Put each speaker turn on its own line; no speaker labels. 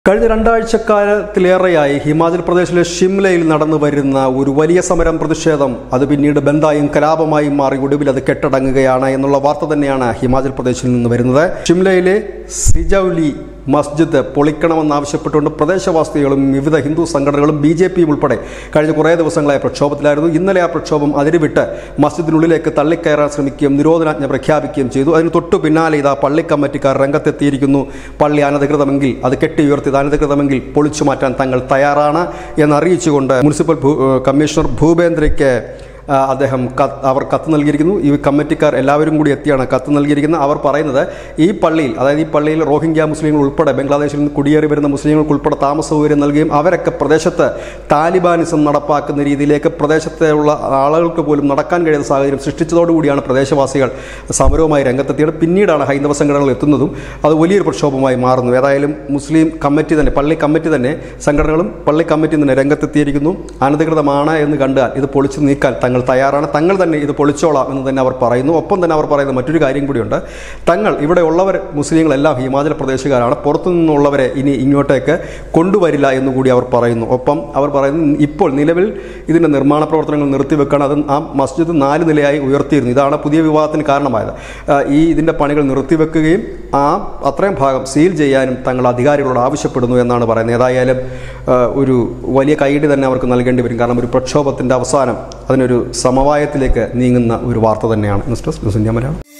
കഴിഞ്ഞ രണ്ടാഴ്ചക്കാലത്തിലേറെയായി ഹിമാചൽ പ്രദേശിലെ ഷിംലയിൽ നടന്നു വരുന്ന ഒരു വലിയ സമരം പ്രതിഷേധം അത് പിന്നീട് ബന്ധായും കലാപമായും മാറി ഒടുവിൽ അത് കെട്ടടങ്ങുകയാണ് എന്നുള്ള വാർത്ത തന്നെയാണ് ഹിമാചൽ പ്രദേശിൽ നിന്ന് വരുന്നത് ഷിംലയിലെ സിജൌലി മസ്ജിദ് പൊളിക്കണമെന്നാവശ്യപ്പെട്ടുകൊണ്ട് പ്രദേശവാസികളും വിവിധ ഹിന്ദു സംഘടനകളും ബി ജെ പിയും ഉൾപ്പെടെ കഴിഞ്ഞ കുറേ ദിവസങ്ങളായ പ്രക്ഷോഭത്തിലായിരുന്നു ഇന്നലെ ആ പ്രക്ഷോഭം അതിരുവിട്ട് മസ്ജിദിനുള്ളിലേക്ക് തള്ളിക്കയറാൻ ശ്രമിക്കുകയും നിരോധനാജ്ഞ പ്രഖ്യാപിക്കുകയും ചെയ്തു അതിന് തൊട്ടു പിന്നാലെ ഇതാ പള്ളി കമ്മിറ്റിക്കാർ രംഗത്തെത്തിയിരിക്കുന്നു പള്ളി അനധികൃതമെങ്കിൽ അത് കെട്ടി ഉയർത്തിയത് അനധികൃതമെങ്കിൽ പൊളിച്ചു മാറ്റാൻ തങ്ങൾ തയ്യാറാണ് എന്നറിയിച്ചുകൊണ്ട് മുനിസിപ്പൽ ഭൂ- കമ്മീഷണർ ഭൂപേന്ദ്രയ്ക്ക് ആ, അദ്ദേഹം കത്ത് അവർ കത്ത് നൽകിയിരിക്കുന്നു ഈ കമ്മിറ്റിക്കാർ എല്ലാവരും കൂടി എത്തിയാണ് കത്ത് നൽകിയിരിക്കുന്നത് അവർ പറയുന്നത് ഈ പള്ളിയിൽ അതായത് ഈ പള്ളിയിൽ റോഹിംഗ്യ മുസ്ലിങ്ങൾ ഉൾപ്പെടെ ബംഗ്ലാദേശിൽ നിന്ന് കുടിയേറി വരുന്ന മുസ്ലിങ്ങൾക്ക് ഉൾപ്പെടെ താമസ സൗകര്യം നൽകുകയും അവരൊക്കെ പ്രദേശത്ത് താലിബാനിസം നടപ്പാക്കുന്ന രീതിയിലേക്ക് പ്രദേശത്തെ ഉള്ള ആളുകൾക്ക് പോലും നടക്കാൻ കഴിയുന്ന സാഹചര്യം സൃഷ്ടിച്ചതോടുകൂടിയാണ് പ്രദേശവാസികൾ സമരവുമായി രംഗത്തെത്തിയത് പിന്നീടാണ് ഹൈന്ദവ സംഘടനകൾ എത്തുന്നതും അത് വലിയൊരു പ്രക്ഷോഭമായി മാറുന്നു ഏതായാലും മുസ്ലിം കമ്മിറ്റി തന്നെ പള്ളി കമ്മിറ്റി തന്നെ സംഘടനകളും പള്ളി കമ്മിറ്റി തന്നെ രംഗത്തെത്തിയിരിക്കുന്നു അനധികൃതമാണ് എന്ന് കണ്ടാൽ ഇത് പൊളിച്ചു നീക്കാൻ തങ്ങൾ തയ്യാറാണ് തങ്ങൾ തന്നെ ഇത് പൊളിച്ചോളാം എന്ന് തന്നെ അവർ പറയുന്നു ഒപ്പം തന്നെ അവർ പറയുന്ന മറ്റൊരു കാര്യം കൂടിയുണ്ട് തങ്ങൾ ഇവിടെ ഉള്ളവർ മുസ്ലിങ്ങളെല്ലാം ഹിമാചൽ പ്രദേശുകാരാണ് പുറത്തു നിന്നുള്ളവരെ ഇനി ഇങ്ങോട്ടേക്ക് കൊണ്ടുവരില്ല എന്നുകൂടി അവർ പറയുന്നു ഒപ്പം അവർ പറയുന്നു ഇപ്പോൾ നിലവിൽ ഇതിൻ്റെ നിർമ്മാണ പ്രവർത്തനങ്ങൾ നിർത്തിവെക്കണം അത് ആ മസ്ജിദ് നാല് നിലയായി ഉയർത്തിയിരുന്നു ഇതാണ് പുതിയ വിവാദത്തിന് കാരണമായത് ആ, ഈ ഇതിൻ്റെ പണികൾ നിർത്തിവെക്കുകയും ആ അത്രയും ഭാഗം സീൽ ചെയ്യാനും തങ്ങൾ അധികാരികളോട് ആവശ്യപ്പെടുന്നു എന്നാണ് പറയുന്നത് ഏതായാലും ആ, ഒരു വലിയ കൈയടി തന്നെ അവർക്ക് നൽകേണ്ടി വരും കാരണം ഒരു പ്രക്ഷോഭത്തിൻ്റെ അവസാനം അതിനൊരു സമവായത്തിലേക്ക് നീങ്ങുന്ന ഒരു വാർത്ത തന്നെയാണ് news desk news India Malayalam